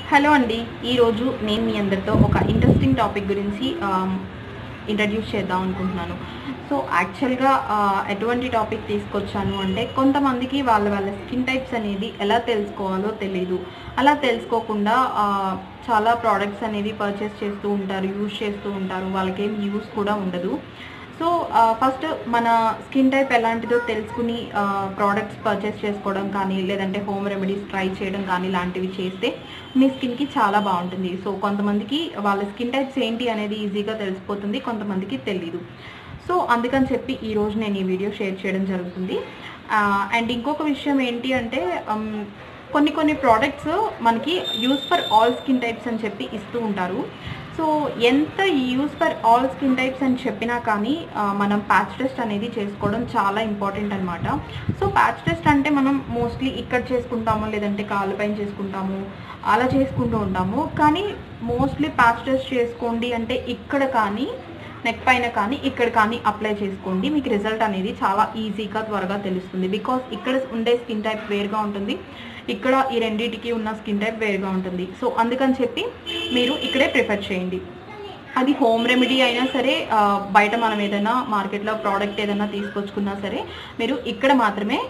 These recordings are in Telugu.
హలో అండి ఈరోజు నేను మీ అందరితో ఒక ఇంట్రెస్టింగ్ టాపిక్ గురించి ఇంట్రడ్యూస్ చేద్దాం అనుకుంటున్నాను సో యాక్చువల్గా ఎటువంటి టాపిక్ తీసుకొచ్చాను అంటే కొంతమందికి వాళ్ళ వాళ్ళ స్కిన్ టైప్స్ అనేది ఎలా తెలుసుకోవాలో తెలియదు అలా తెలుసుకోకుండా ఆ, చాలా ప్రోడక్ట్స్ అనేవి పర్చేస్ చేస్తూ ఉంటారు యూజ్ చేస్తూ ఉంటారు వాళ్ళకి ఏం యూస్ కూడా ఉండదు సో ఫస్ట్ మన స్కిన్ టైప్ ఎలాంటిదో తెలుసుకుని ప్రోడక్ట్స్ పర్చేస్ చేసుకోవడం కానీ లేదంటే హోమ్ రెమెడీస్ ట్రై చేయడం కానీ లాంటివి చేస్తే మీ స్కిన్కి చాలా బాగుంటుంది సో కొంతమందికి వాళ్ళ స్కిన్ టైప్స్ ఏంటి అనేది ఈజీగా తెలిసిపోతుంది కొంతమందికి తెలీదు సో అందుకని చెప్పి ఈరోజు నేను ఈ వీడియో షేర్ చేయడం జరుగుతుంది అండ్ ఇంకొక విషయం ఏంటి అంటే um, కొన్ని కొన్ని ప్రోడక్ట్స్ మనకి use for all skin types అని చెప్పి ఇస్తూ ఉంటారు సో ఎంత use for all skin types అని చెప్పినా కానీ ఆ, మనం ప్యాచ్ టెస్ట్ అనేది చేసుకోవడం చాలా ఇంపార్టెంట్ అనమాట సో ప్యాచ్ టెస్ట్ అంటే మనం మోస్ట్లీ ఇక్కడ చేసుకుంటాము లేదంటే కాళ్ళ పైన చేసుకుంటాము అలా చేసుకుంటూ ఉంటాము కానీ మోస్ట్లీ ప్యాచ్ టెస్ట్ చేసుకోండి అంటే ఇక్కడ కానీ నెక్ పైన కానీ ఇక్కడ కానీ అప్లై చేసుకోండి మీకు రిజల్ట్ అనేది చాలా ఈజీగా త్వరగా తెలుస్తుంది బికాస్ ఇక్కడ ఉండే స్కిన్ టైప్ వేరుగా ఉంటుంది ఇక్కడ ఈ రెండింటికి ఉన్న స్కిన్ టైప్ వేరుగా ఉంటుంది సో అందుకని చెప్పి మీరు ఇక్కడే ప్రిఫర్ చేయండి అది హోమ్ రెమెడీ అయినా సరే ఆ, బయట మనం ఏదైనా మార్కెట్లో ప్రోడక్ట్ ఏదైనా తీసుకొచ్చుకున్నా సరే మీరు ఇక్కడ మాత్రమే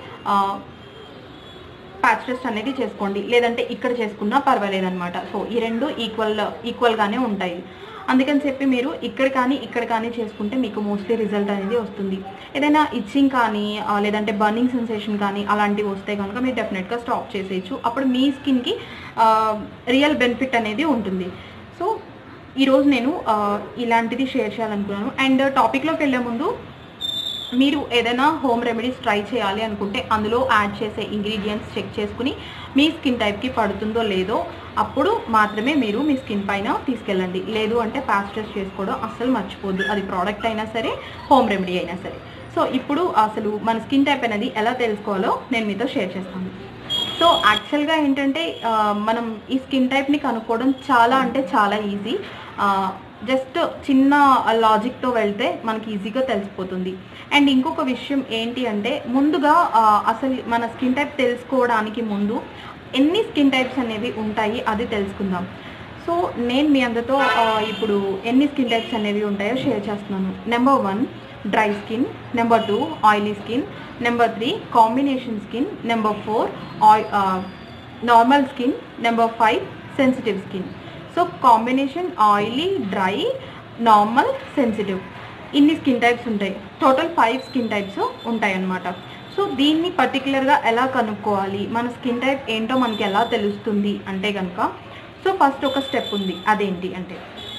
ప్యాచ్ టెస్ట్ అనేది చేసుకోండి లేదంటే ఇక్కడ చేసుకున్నా పర్వాలేదన్నమాట సో ఈ రెండు ఈక్వల్ ఈక్వల్గానే ఉంటాయి అందుకని చెప్పి మీరు ఇక్కడ కానీ ఇక్కడ కానీ చేసుకుంటే మీకు మోస్ట్లీ రిజల్ట్ అనేది వస్తుంది ఏదైనా ఇచ్చింగ్ కానీ ఆ, లేదంటే బర్నింగ్ సెన్సేషన్ కానీ అలాంటివి వస్తే కనుక మీరు డెఫినెట్గా స్టాప్ చేసేయచ్చు అప్పుడు మీ స్కిన్కి రియల్ బెనిఫిట్ అనేది ఉంటుంది సో ఈరోజు నేను ఆ, ఇలాంటిది షేర్ చేయాలనుకున్నాను అండ్ టాపిక్లోకి వెళ్ళే ముందు మీరు ఏదైనా హోమ్ రెమెడీస్ ట్రై చేయాలి అనుకుంటే అందులో యాడ్ చేసే ఇంగ్రీడియంట్స్ చెక్ చేసుకుని మీ స్కిన్ టైప్కి పడుతుందో లేదో అప్పుడు మాత్రమే మీరు మీ స్కిన్ పైన తీసుకెళ్ళండి లేదు అంటే ప్యాచ్ టెస్ట్ చేసుకోవడం అస్సలు మర్చిపోద్దు అది ప్రోడక్ట్ అయినా సరే హోమ్ రెమెడీ అయినా సరే సో ఇప్పుడు అసలు మన స్కిన్ టైప్ అనేది ఎలా తెలుసుకోవాలో నేను మీతో షేర్ చేస్తాను సో యాక్చువల్గా ఏంటంటే ఆ, మనం ఈ స్కిన్ టైప్ని కనుక్కోవడం చాలా అంటే చాలా ఈజీ జస్ట్ చిన్న లాజిక్తో వెళ్తే మనకి ఈజీగా తెలిసిపోతుంది అండ్ ఇంకొక విషయం ఏంటి అంటే ముందుగా ఆ, అసలు మన స్కిన్ టైప్ తెలుసుకోవడానికి ముందు ఎన్ని స్కిన్ టైప్స్ అనేవి ఉంటాయి అది తెలుసుకుందాం సో నేను మీ అందరితో ఆ, ఇప్పుడు ఎన్ని స్కిన్ టైప్స్ అనేవి ఉంటాయో షేర్ చేస్తున్నాను number one dry skin number two oily skin number three combination skin number four oi normal skin number five sensitive skin so combination oily dry normal sensitive ఇన్ని స్కిన్ టైప్స్ ఉంటాయి టోటల్ ఫైవ్ స్కిన్ టైప్స్ ఉంటాయి అన్నమాట సో దీన్ని పర్టికులర్గా ఎలా కనుక్కోవాలి మన స్కిన్ టైప్ ఏంటో మనకి ఎలా తెలుస్తుంది అంటే కనుక సో ఫస్ట్ ఒక స్టెప్ ఉంది అదేంటి అంటే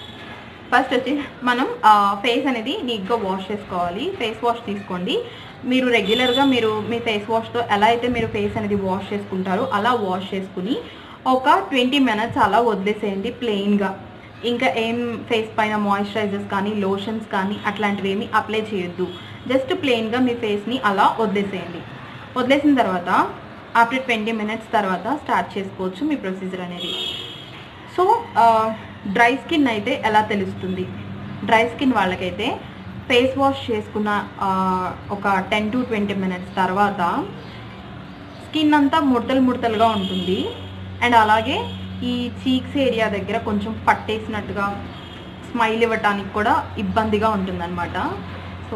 ఫస్ట్ వచ్చి మనం ఫేస్ అనేది నీట్గా వాష్ చేసుకోవాలి ఫేస్ వాష్ తీసుకోండి మీరు రెగ్యులర్గా మీరు మీ ఫేస్ వాష్తో ఎలా అయితే మీరు ఫేస్ అనేది వాష్ చేసుకుంటారో అలా వాష్ చేసుకుని ఒక ట్వంటీ మినిట్స్ అలా వదిలేసేయండి ప్లెయిన్గా ఇంకా ఏం ఫేస్ పైన మాయిశ్చరైజర్స్ కానీ లోషన్స్ కానీ అట్లాంటివి ఏమి అప్లై చేయొద్దు జస్ట్ ప్లెయిన్గా మీ ఫేస్ని అలా వదిలేసేయండి వదిలేసిన తర్వాత ఆఫ్టర్ ట్వంటీ మినిట్స్ తర్వాత స్టార్ట్ చేసుకోవచ్చు మీ ప్రొసీజర్ అనేది సో డ్రై స్కిన్ అయితే ఎలా తెలుస్తుంది డ్రై స్కిన్ వాళ్ళకైతే ఫేస్ వాష్ చేసుకున్న ఆ, ఒక టెన్ టు ట్వంటీ మినిట్స్ తర్వాత స్కిన్ అంతా ముడతలు ముడతలుగా ఉంటుంది అండ్ అలాగే ఈ చీక్స్ ఏరియా దగ్గర కొంచెం పట్టేసినట్టుగా స్మైల్ ఇవ్వటానికి కూడా ఇబ్బందిగా ఉంటుందన్నమాట సో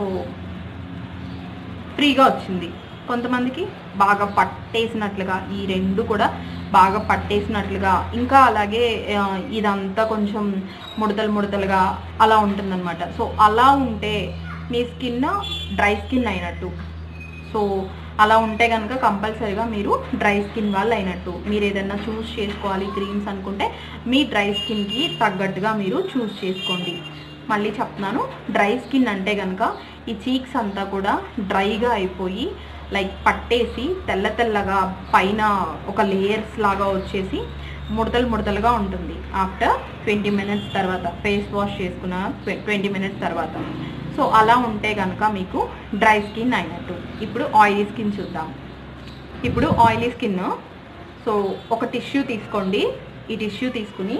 ఫ్రీగా వచ్చింది కొంతమందికి బాగా పట్టేసినట్లుగా ఈ రెండు కూడా బాగా పట్టేసినట్లుగా ఇంకా అలాగే ఆ, ఇదంతా కొంచెం ముడతలు ముడతలుగా అలా ఉంటుందన్నమాట సో అలా ఉంటే మీ స్కిన్ డ్రై స్కిన్ అయినట్టు సో అలా ఉంటే కనుక కంపల్సరీగా మీరు డ్రై స్కిన్ వాళ్ళు అయినట్టు మీరు ఏదైనా చూస్ చేసుకోవాలి క్రీమ్స్ అనుకుంటే మీ డ్రై స్కిన్కి తగ్గట్టుగా మీరు చూస్ చేసుకోండి మళ్ళీ చెప్తున్నాను డ్రై స్కిన్ అంటే కనుక ఈ చీక్స్ అంతా కూడా డ్రైగా అయిపోయి లైక్ పట్టేసి తెల్ల తెల్లగా పైన ఒక లేయర్స్ లాగా వచ్చేసి ముడతలు ముడతలుగా ఉంటుంది ఆఫ్టర్ ట్వంటీ మినిట్స్ తర్వాత ఫేస్ వాష్ చేసుకున్న ట్వంటీ మినిట్స్ తర్వాత సో అలా ఉంటే కనుక మీకు డ్రై స్కిన్ అయినట్టు ఇప్పుడు ఆయిలీ స్కిన్ చూద్దాం ఇప్పుడు ఆయిలీ స్కిన్ సో ఒక టిష్యూ తీసుకోండి ఈ టిష్యూ తీసుకుని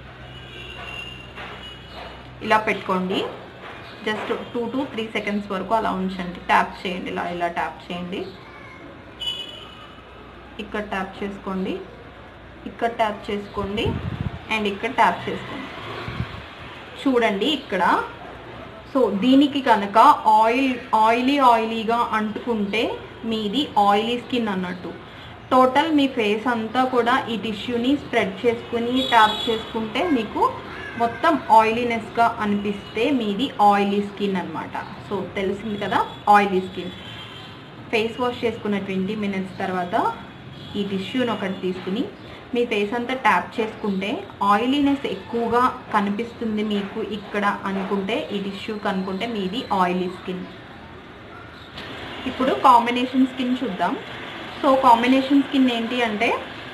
ఇలా పెట్టుకోండి just two to three seconds వరకు అలా ఉంచండి ట్యాప్ చేయండి ఇలా ఇలా ట్యాప్ చేయండి ఇక్కడ ట్యాప్ చేసుకోండి ఇక్కడ ట్యాప్ చేసుకోండి అండ్ ఇక్కడ ట్యాప్ చేసుకోండి చూడండి ఇక్కడ సో దీనికి కనుక ఆయిల్ ఆయిలీ ఆయిలీగా అంటుకుంటే మీది ఆయిలీ స్కిన్ అన్నట్టు టోటల్ మీ ఫేస్ అంతా కూడా ఈ టిష్యూని స్ప్రెడ్ చేసుకుని ట్యాప్ చేసుకుంటే మీకు మొత్తం ఆయిలీనెస్గా అనిపిస్తే మీది ఆయిలీ స్కిన్ అన్నమాట సో తెలిసింది కదా ఆయిలీ స్కిన్ ఫేస్ వాష్ చేసుకున్న ట్వంటీ మినిట్స్ తర్వాత ఈ టిష్యూని ఒకటి తీసుకుని మీ ఫేస్ అంతా ట్యాప్ చేసుకుంటే ఆయిలీనెస్ ఎక్కువగా కనిపిస్తుంది మీకు ఇక్కడ అనుకుంటే ఈ టిష్యూ కనుకుంటే మీది ఆయిలీ స్కిన్ ఇప్పుడు కాంబినేషన్ స్కిన్ చూద్దాం సో కాంబినేషన్ స్కిన్ ఏంటి అంటే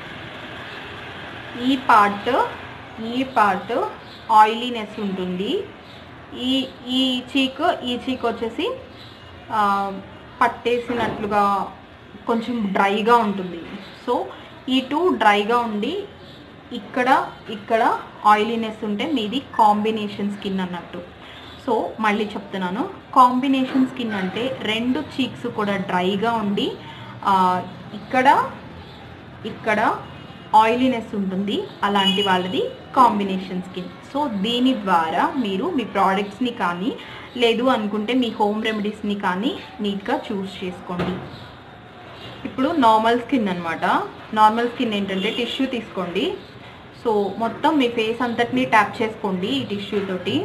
ఈ పార్ట్ ఈ పార్ట్ ఆయిలీనెస్ ఉంటుంది ఈ ఈ చీక్ ఈ చీక్ వచ్చేసి ఆ, పట్టేసినట్లుగా కొంచెం డ్రైగా ఉంటుంది సో ఈ టూ డ్రైగా ఉండి ఇక్కడ ఇక్కడ ఆయిలీనెస్ ఉంటే మీది కాంబినేషన్ స్కిన్ అన్నట్టు సో మళ్ళీ చెప్తున్నాను కాంబినేషన్ స్కిన్ అంటే రెండు చీక్స్ కూడా డ్రైగా ఉండి ఆ, ఇక్కడ ఇక్కడ ఆయిలీనెస్ ఉంటుంది అలాంటి వాళ్ళది కాంబినేషన్ స్కిన్ సో దీని ద్వారా మీరు మీ ప్రోడక్ట్స్ని కానీ లేదు అనుకుంటే మీ హోమ్ రెమెడీస్ని కానీ నీట్గా చూస్ చేసుకోండి ఇప్పుడు నార్మల్ స్కిన్ అన్నమాట నార్మల్ స్కిన్ ఏంటంటే టిష్యూ తీసుకోండి సో మొత్తం మీ ఫేస్ అంతటిని ట్యాప్ చేసుకోండి ఈ టిష్యూ తోటి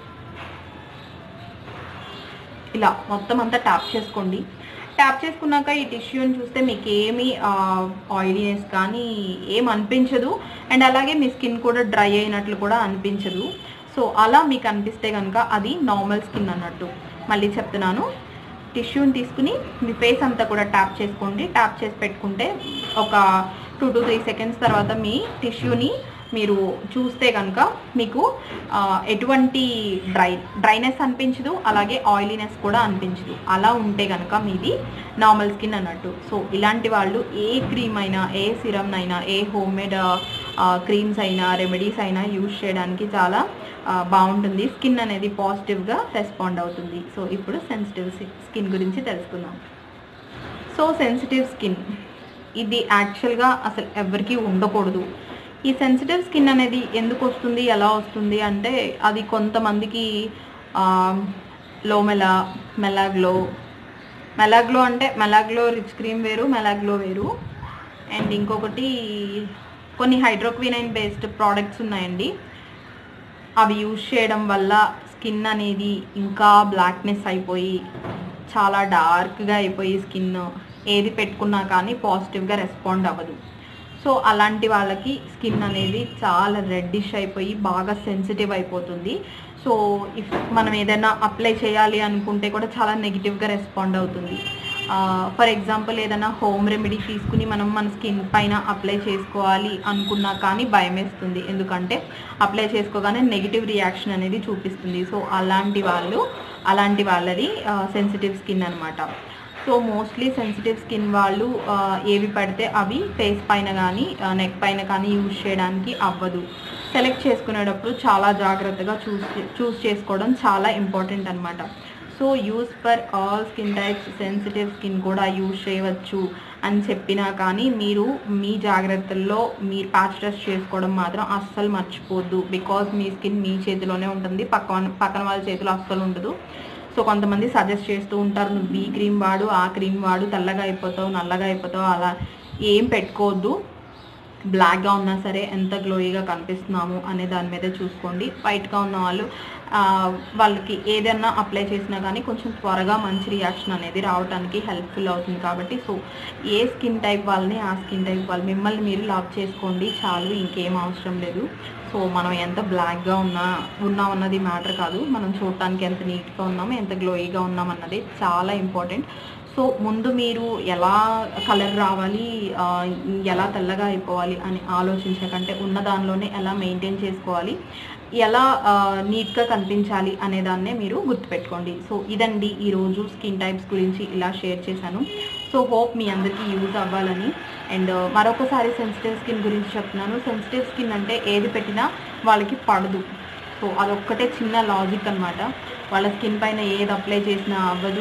ఇలా మొత్తం అంతా ట్యాప్ చేసుకోండి ట్యాప్ చేసుకున్నాక ఈ టిష్యూని చూస్తే మీకు ఏమి ఆయిలీనెస్ కానీ ఏం అనిపించదు అండ్ అలాగే మీ స్కిన్ కూడా డ్రై అయినట్లు కూడా అనిపించదు సో అలా మీకు అనిపిస్తే కనుక అది నార్మల్ స్కిన్ అన్నట్టు మళ్ళీ చెప్తున్నాను టిష్యూని తీసుకుని మీ ఫేస్ అంతా కూడా ట్యాప్ చేసుకోండి ట్యాప్ చేసి పెట్టుకుంటే ఒక టూ టు త్రీ సెకండ్స్ తర్వాత మీ టిష్యూని మీరు చూస్తే కనుక మీకు ఆ, ఎటువంటి డ్రై డ్రైనెస్ అనిపించదు అలాగే ఆయిలీనెస్ కూడా అనిపించదు అలా ఉంటే కనుక మీది నార్మల్ స్కిన్ అన్నట్టు సో ఇలాంటి వాళ్ళు ఏ క్రీమ్ అయినా ఏ సిరమ్ అయినా ఏ హోమ్ మేడ్ క్రీమ్స్ అయినా రెమెడీస్ అయినా యూజ్ చేయడానికి చాలా ఆ, బాగుంటుంది స్కిన్ అనేది పాజిటివ్గా రెస్పాండ్ అవుతుంది సో ఇప్పుడు సెన్సిటివ్ స్కిన్ గురించి తెలుసుకుందాం సో సెన్సిటివ్ స్కిన్ ఇది యాక్చువల్గా అసలు ఎవరికి ఉండకూడదు ఈ సెన్సిటివ్ స్కిన్ అనేది ఎందుకు వస్తుంది ఎలా వస్తుంది అంటే అది కొంతమందికి లో మెలా మెలాగ్లో మెలాగ్లో అంటే మెలాగ్లో రిచ్ క్రీమ్ వేరు మెలాగ్లో వేరు అండ్ ఇంకొకటి కొన్ని హైడ్రోక్వినైన్ బేస్డ్ ప్రోడక్ట్స్ ఉన్నాయండి అవి యూజ్ చేయడం వల్ల స్కిన్ అనేది ఇంకా బ్లాక్నెస్ అయిపోయి చాలా డార్క్గా అయిపోయి స్కిన్ ఏది పెట్టుకున్నా కానీ పాజిటివ్గా రెస్పాండ్ అవ్వదు సో అలాంటి వాళ్ళకి స్కిన్ అనేది చాలా రెడ్డిష్ అయిపోయి బాగా సెన్సిటివ్ అయిపోతుంది సో ఇఫ్ మనం ఏదైనా అప్లై చేయాలి అనుకుంటే కూడా చాలా నెగిటివ్గా రెస్పాండ్ అవుతుంది ఫర్ ఎగ్జాంపుల్ ఏదైనా హోమ్ రెమెడీ తీసుకుని మనం మన స్కిన్ పైన అప్లై చేసుకోవాలి అనుకున్నా కానీ భయం వేస్తుంది ఎందుకంటే అప్లై చేసుకోగానే నెగిటివ్ రియాక్షన్ అనేది చూపిస్తుంది సో అలాంటి వాళ్ళు అలాంటి వాళ్ళది సెన్సిటివ్ స్కిన్ అన్నమాట సో మోస్ట్లీ సెన్సిటివ్ స్కిన్ వాళ్ళు ఆ, ఏవి పడితే అవి ఫేస్ పైన కానీ నెక్ పైన కానీ యూజ్ చేయడానికి అవ్వదు సెలెక్ట్ చేసుకునేటప్పుడు చాలా జాగ్రత్తగా చూస్ చూస్ చేసుకోవడం చాలా ఇంపార్టెంట్ అనమాట so use for all skin types sensitive skin కూడా యూజ్ చేయవచ్చు అని చెప్పినా కానీ మీరు మీ జాగ్రత్తల్లో మీరు ప్యాచ్ టెస్ట్ చేసుకోవడం మాత్రం అస్సలు మర్చిపోద్దు బికాజ్ మీ స్కిన్ మీ చేతిలోనే ఉంటుంది పక్కన పక్కన వాళ్ళ చేతిలో అస్సలు ఉండదు సో కొంతమంది సజెస్ట్ చేస్తూ ఉంటారు నువ్వు ఈ క్రీమ్ వాడు ఆ క్రీమ్ వాడు తెల్లగా అయిపోతావు నల్లగా అయిపోతావు అలా ఏం పెట్టుకోవద్దు బ్లాక్గా ఉన్నా సరే ఎంత గ్లోయిగా కనిపిస్తున్నాము అనే దాని మీద చూసుకోండి వైట్గా ఉన్న వాళ్ళు ఆ, వాళ్ళకి ఏదైనా అప్లై చేసినా కానీ కొంచెం త్వరగా మంచి రియాక్షన్ అనేది రావడానికి హెల్ప్ఫుల్ అవుతుంది కాబట్టి సో ఏ స్కిన్ టైప్ వాళ్ళని ఆ స్కిన్ టైప్ వాళ్ళు మిమ్మల్ని మీరు లవ్ చేసుకోండి చాలు ఇంకేం అవసరం లేదు సో మనం ఎంత బ్లాక్గా ఉన్నా ఉన్నాం అన్నది మ్యాటర్ కాదు మనం చూడటానికి ఎంత నీట్గా ఉన్నాము ఎంత గ్లోయిగా ఉన్నాం అన్నది చాలా ఇంపార్టెంట్ సో ముందు మీరు ఎలా కలర్ రావాలి ఆ, ఎలా తెల్లగా అయిపోవాలి అని ఆలోచించకంటే ఉన్న దానిలోనే ఎలా మెయింటైన్ చేసుకోవాలి ఎలా ఆ, నీట్గా కనిపించాలి అనే దాన్నే మీరు గుర్తుపెట్టుకోండి సో ఇదండి ఈరోజు స్కిన్ టైప్స్ గురించి ఇలా షేర్ చేశాను సో హోప్ మీ అందరికీ యూజ్ అవ్వాలని అండ్ మరొకసారి సెన్సిటివ్ స్కిన్ గురించి చెప్తున్నాను సెన్సిటివ్ స్కిన్ అంటే ఏది పెట్టినా వాళ్ళకి పడదు సో అదొక్కటే చిన్న లాజిక్ అన్నమాట వాళ్ళ స్కిన్ పైన ఏది అప్లై చేసినా అవ్వదు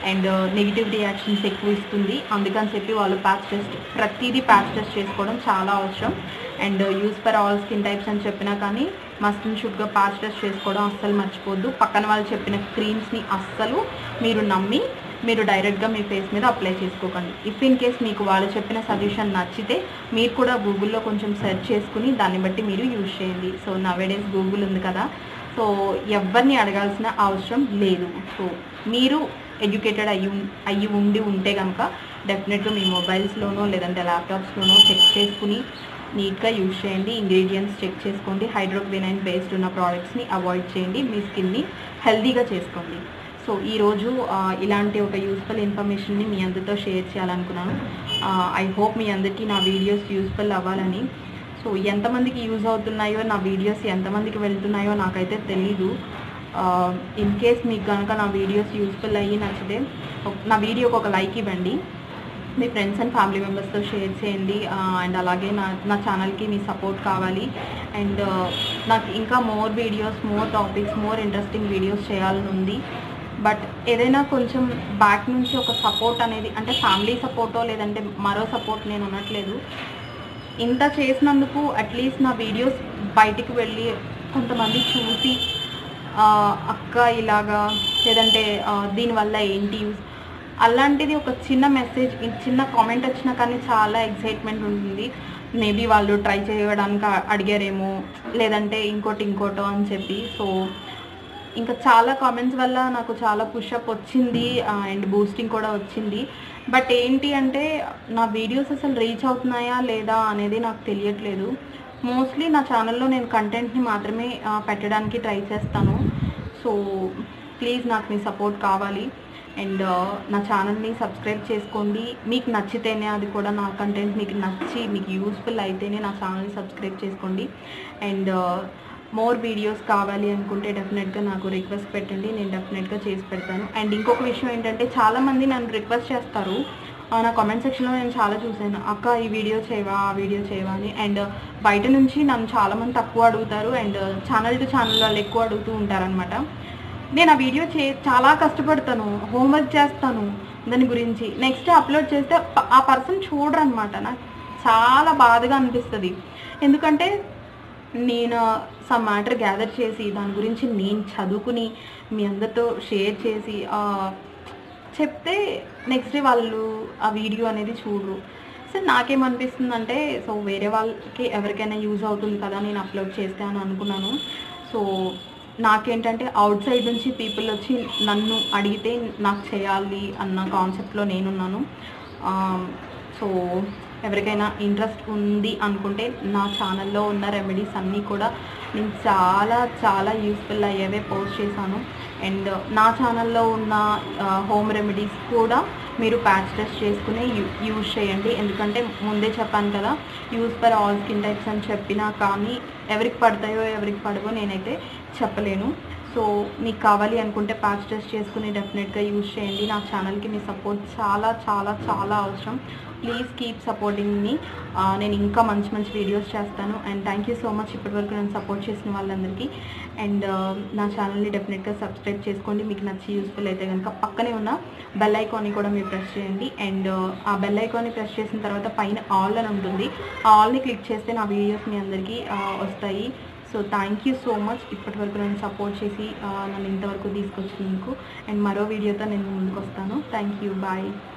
అండ్ నెగిటివ్ రియాక్షన్స్ ఎక్కువ ఇస్తుంది అందుకని చెప్పి వాళ్ళు ప్యాచ్ టెస్ట్ ప్రతిదీ ప్యాచ్ టెస్ట్ చేసుకోవడం చాలా అవసరం and use for all skin types అని చెప్పినా కానీ మస్ట్ అండ్ షుడ్గా ప్యాచ్ టెస్ట్ చేసుకోవడం అస్సలు మర్చిపోద్దు పక్కన వాళ్ళు చెప్పిన క్రీమ్స్ని అస్సలు మీరు నమ్మి మీరు డైరెక్ట్గా మీ ఫేస్ మీద అప్లై చేసుకోకండి ఇఫ్ ఇన్ కేస్ మీకు వాళ్ళు చెప్పిన సజెషన్ నచ్చితే మీరు కూడా గూగుల్లో కొంచెం సెర్చ్ చేసుకుని దాన్ని బట్టి మీరు యూజ్ చేయండి సో నవేడేస్ గూగుల్ ఉంది కదా సో ఎవరిని అడగాల్సిన అవసరం లేదు సో మీరు ఎడ్యుకేటెడ్ అయ్యి ఉం- అయ్యి ఉండి ఉంటే కనుక డెఫినెట్గా మీ మొబైల్స్లోనో లేదంటే ల్యాప్టాప్స్లోనో చెక్ చేసుకుని నీట్గా యూజ్ చేయండి ఇంగ్రీడియంట్స్ చెక్ చేసుకోండి హైడ్రోక్వినైన్ బేస్డ్ ఉన్న ప్రోడక్ట్స్ని అవాయిడ్ చేయండి మీ స్కిన్ని హెల్తీగా చేసుకోండి సో ఈరోజు ఆ, ఇలాంటి ఒక యూస్ఫుల్ ఇన్ఫర్మేషన్ని మీ అందరితో షేర్ చేయాలనుకున్నాను ఐ హోప్ మీ అందరికీ నా వీడియోస్ యూస్ఫుల్ అవ్వాలని సో ఎంతమందికి యూజ్ అవుతున్నాయో నా వీడియోస్ ఎంతమందికి వెళ్తున్నాయో నాకైతే తెలీదు ఇన్ కేస్ మీకు కనుక నా వీడియోస్ యూస్ఫుల్ అయ్యి నచ్చితే ఒక- నా వీడియోకి ఒక లైక్ ఇవ్వండి మీ ఫ్రెండ్స్ అండ్ ఫ్యామిలీ మెంబర్స్తో షేర్ చేయండి అండ్ అలాగే నా నా ఛానల్కి మీ సపోర్ట్ కావాలి అండ్ నాకు ఇంకా more videos more topics more interesting videos చేయాలని ఉంది బట్ ఏదైనా కొంచెం బ్యాక్ నుంచి ఒక సపోర్ట్ అనేది అంటే ఫ్యామిలీ సపోర్టో లేదంటే మరో సపోర్ట్ నేను అనట్లేదు ఇంత చేసినందుకు అట్లీస్ట్ నా వీడియోస్ బయటికి వెళ్ళి కొంతమంది చూసి ఆ, అక్క ఇలాగా లేదంటే ఆ, దీనివల్ల ఏంటి యూస్ అలాంటిది ఒక చిన్న మెసేజ్ చిన్న కామెంట్ వచ్చినా కానీ చాలా ఎక్సైట్మెంట్ ఉంటుంది మేబీ వాళ్ళు ట్రై చేయడానికి అ- అడిగారేమో లేదంటే ఇంకోటి ఇంకోటో అని చెప్పి సో ఇంకా చాలా కామెంట్స్ వల్ల నాకు చాలా పుషప్ వచ్చింది అండ్ బూస్టింగ్ కూడా వచ్చింది బట్ ఏంటి అంటే నా వీడియోస్ అసలు రీచ్ అవుతున్నాయా లేదా అనేది నాకు తెలియట్లేదు మోస్ట్లీ నా ఛానల్లో నేను కంటెంట్ని మాత్రమే ఆ, పెట్టడానికి ట్రై చేస్తాను సో ప్లీజ్ నాకు మీ సపోర్ట్ కావాలి అండ్ నా ఛానల్ని సబ్స్క్రైబ్ చేసుకోండి మీకు నచ్చితేనే అది కూడా నా కంటెంట్ మీకు నచ్చి మీకు యూస్ఫుల్ అయితేనే నా ఛానల్ని సబ్స్క్రైబ్ చేసుకోండి అండ్ మోర్ వీడియోస్ కావాలి అనుకుంటే డెఫినెట్గా నాకు రిక్వెస్ట్ పెట్టండి నేను డెఫినెట్గా చేసి పెడతాను అండ్ ఇంకొక విషయం ఏంటంటే చాలామంది నన్ను రిక్వెస్ట్ చేస్తారు ఆ, నా కామెంట్ సెక్షన్లో నేను చాలా చూసాను అక్క ఈ వీడియో చేయవా ఆ వీడియో చేయవా అని అండ్ బయట నుంచి నన్ను చాలామంది తక్కువ అడుగుతారు అండ్ ఛానల్ టు ఛానల్ వాళ్ళు ఎక్కువ అడుగుతూ ఉంటారనమాట నేను ఆ వీడియో చే చాలా కష్టపడతాను హోంవర్క్ చేస్తాను దాని గురించి నెక్స్ట్ అప్లోడ్ చేస్తే ప- ఆ పర్సన్ చూడరు అనమాట నాకు చాలా బాధగా అనిపిస్తుంది ఎందుకంటే నేను సమ్ మ్యాటర్ గ్యాదర్ చేసి దాని గురించి నేను చదువుకుని మీ అందరితో షేర్ చేసి ఆ, చెప్తే నెక్స్ట్ డే వాళ్ళు ఆ వీడియో అనేది చూడరు సో నాకేమనిపిస్తుందంటే సో వేరే వాళ్ళకి ఎవరికైనా యూజ్ అవుతుంది కదా నేను అప్లోడ్ చేస్తే అని అనుకున్నాను సో నాకేంటంటే అవుట్ సైడ్ నుంచి పీపుల్ వచ్చి నన్ను అడిగితే నాకు చేయాలి అన్న కాన్సెప్ట్లో నేనున్నాను సో ఎవరికైనా ఇంట్రెస్ట్ ఉంది అనుకుంటే నా ఛానల్లో ఉన్న రెమెడీస్ అన్నీ కూడా నేను చాలా చాలా యూస్ఫుల్ అయ్యేవే పోస్ట్ చేశాను అండ్ నా ఛానల్లో ఉన్న హోమ్ రెమెడీస్ కూడా మీరు ప్యాచ్ టెస్ట్ చేసుకుని యూ యూజ్ చేయండి ఎందుకంటే ముందే చెప్పాను కదా use for all skin types అని చెప్పినా కానీ ఎవరికి పడతాయో ఎవరికి పడవో నేనైతే చెప్పలేను సో మీకు కావాలి అనుకుంటే ప్యాచ్ టెస్ట్ చేసుకుని డెఫినెట్గా యూజ్ చేయండి నా ఛానల్కి మీ సపోర్ట్ చాలా చాలా చాలా అవసరం ప్లీజ్ కీప్ సపోర్టింగ్ మీ నేను ఇంకా మంచి మంచి వీడియోస్ చేస్తాను and thank you so much ఇప్పటివరకు నన్ను సపోర్ట్ చేసిన వాళ్ళందరికీ అండ్ నా ఛానల్ని డెఫినెట్గా సబ్స్క్రైబ్ చేసుకోండి మీకు నచ్చి యూస్ఫుల్ అయితే కనుక పక్కనే ఉన్న బెల్ ఐకాన్ని కూడా మీరు ప్రెస్ చేయండి అండ్ ఆ బెల్ ఐకాన్ని ప్రెస్ చేసిన తర్వాత పైన ఆల్ అని ఉంటుంది ఆ ఆల్ని క్లిక్ చేస్తే నా వీడియోస్ మీ అందరికీ ఆ, వస్తాయి so thank you so much ఇప్పటి వరకు నన్ను సపోర్ట్ చేసి ఆ, నన్ను ఇంతవరకు తీసుకొచ్చినందుకు అండ్ మరో వీడియోతో నేను ముందుకు వస్తాను థ్యాంక్ యూ బాయ్